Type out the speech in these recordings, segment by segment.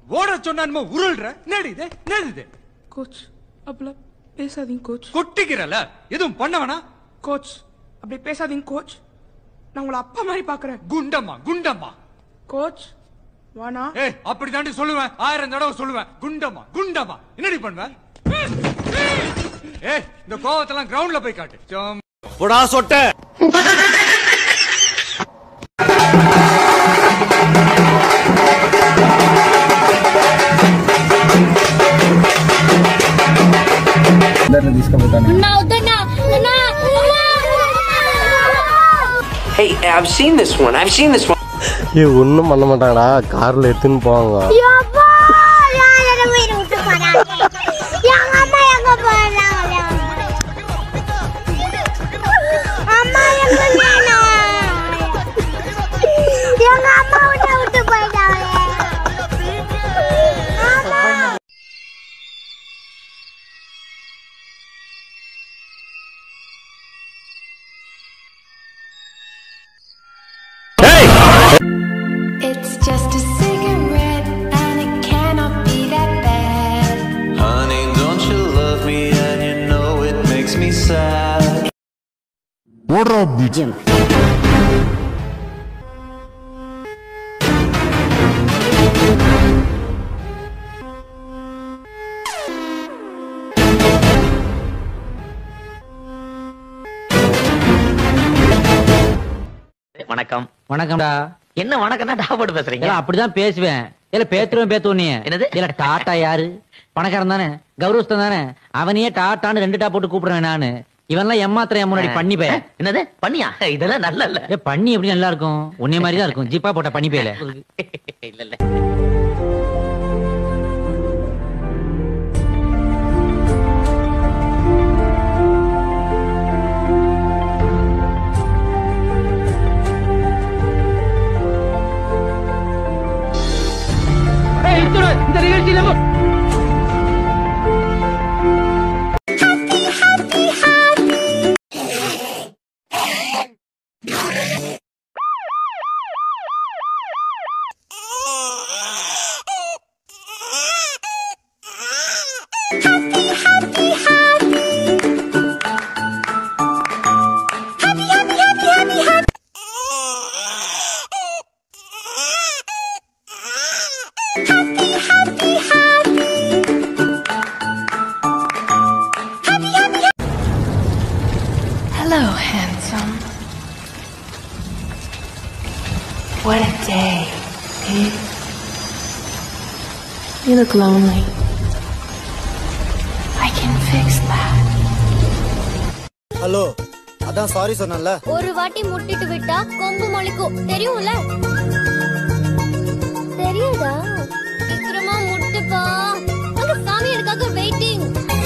ஓட சொன்னா உருள்ற என்னடி இது என்னது இது கோச் அப்படிலாம் பேசாதீங்க கோச் கொட்டிக்கிறல எதுவும் பண்ண வேணா கோச் அப்படி பேசாதீங்க கோச் நான் உங்களை அப்பா மாதிரி பாக்குறேன் குண்டம்மா குண்டம்மா கோச் வானா ஏய் அப்படி தாண்டி சொல்லுவேன் ஆயிரம் தடவை சொல்லுவேன் குண்டம்மா குண்டம்மா என்னடி பண்ணுவேன் ஏய் இந்த கோவத்தெல்லாம் கிரவுண்ட்ல போய் காட்டு சும்மா. போடா சொட்ட Now, the now, Hey, I've seen this one. I've seen this one. ஏய் ஒன்றும் பண்ண மாட்டாங்கடா காரில் எடுத்துன்னு போவாங்க Yapa, யார வீடு விட்டு போறாங்க எங்க அம்மா எங்க போறாங்க அம்மா எங்க நானா எங்க அம்மா விட்டு விட்டு போயிட்டாங்க அம்மா It's just a cigarette and it cannot be that bad. Honey, don't you love me and you know it makes me sad? வணக்கம் வணக்கம்டா என்ன வணக்கம் தான் டாபோட்டு பேசுறீங்க ஏல அப்படிதான் பேசுவேன் இல்ல பேத்துருவேன் பேத்துவ நீ என்னது? இல்ல டாட்டா யாரு பணக்காரன் தானே கௌரவஸ்தன் தானே அவனையே டாட்டான்னு ரெண்டு டா போட்டு கூப்பிடுறேன் நானு இவன்லாம் எம்மாத்திரம் என் முன்னாடி பண்ணி பே என்னது பண்ணியா இதெல்லாம் நல்ல இல்ல ஏ பண்ணி எப்படி நல்லா இருக்கும் உன்னைய மாதிரி தான் இருக்கும் ஜிப்பா போட்ட பண்ணி பேல இல்ல இல்ல இந்த நிகழ்ச்சியில Hello, handsome. What a day, eh? You look lonely. I can fix that. Hello அதான் சாரி சொன்னேன்ல ஒரு வாட்டி முட்டிட்டு விட்டா கொம்பு முளைக்கும் தெரியும்ல தெரியுதா சீக்கிரமா முட்டுப்பா அங்க சாமி எனக்காக வெயிட்டிங்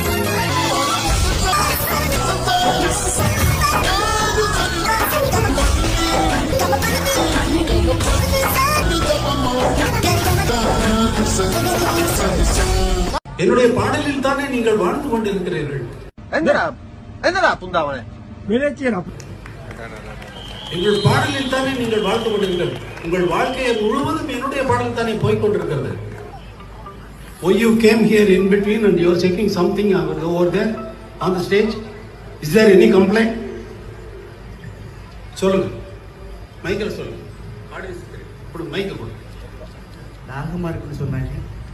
என்னுடைய பாடலில் தானே நீங்கள் வாழ்ந்து கொண்டிருக்கிறீர்கள் என்னடா என்னடா புந்தாவனே எங்கள் பாடலில் தானே நீங்கள் வாழ்ந்து கொண்டிருக்கிறீர்கள் உங்கள் வாழ்க்கையை முழுவதும் என்னுடைய பாடல் தானே போய்க் கொண்டிருக்கிறது Oh, you came here in between and you are checking something over over there on the stage. Is there any complaint? சொல்லுங்க மைக்கில் சொல்லுங்க ஆடியன்ஸ் கொடு மைக்கை கொடு தாகமா இருக்குன்னு சொன்னாங்க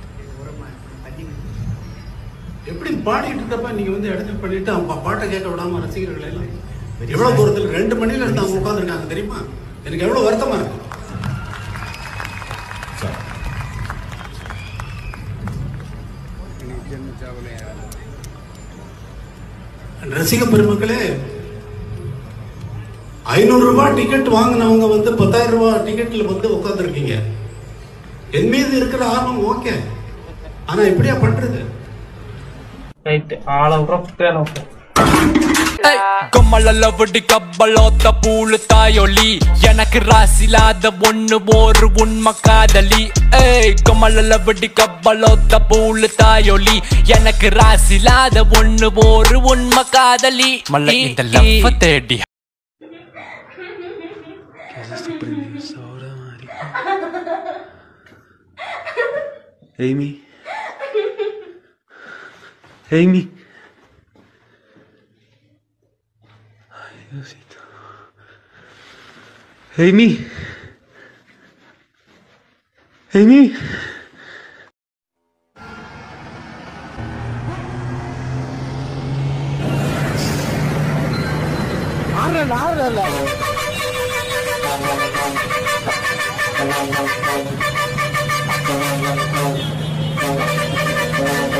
எப்படி பாடிட்டு இருக்கப்ப நீங்க வந்து இடத்துல பண்ணிட்டு அவங்க பாட்டை கேட்க விடாம ரசிகர்கள் எல்லாம் எவ்வளவு தூரத்துல ரெண்டு மணில இருந்து அவங்க உட்காந்துருக்காங்க தெரியுமா எனக்கு எவ்வளவு வருத்தமா இருக்கு ரசிக பெருமக்களே ஐநூறு ரூபாய் டிக்கெட் வாங்கினவங்க வந்து பத்தாயிரம் ரூபாய் டிக்கெட்ல வந்து உட்காந்துருக்கீங்க என் மீது இருக்கிற ஆர்வம் ஓகே ஆனா எப்படியா பண்றது கொம்மளவடி கப்பலோத்த பூளு தாயொலி எனக்கு ராசிலாத ஒண்ணு ஒரு உண்மை காதலி ஏய் கொம்மளவடி கப்பலோத்த பூளு தாயொலி எனக்கு ராசிலாத ஒண்ணு ஒரு உண்மை காதலி மல்ல இந்த லவ்வ தேடி Amy. Amy. Ay, Diosito. Amy. Amy. ஆடுறா ஆடுறா Thank you.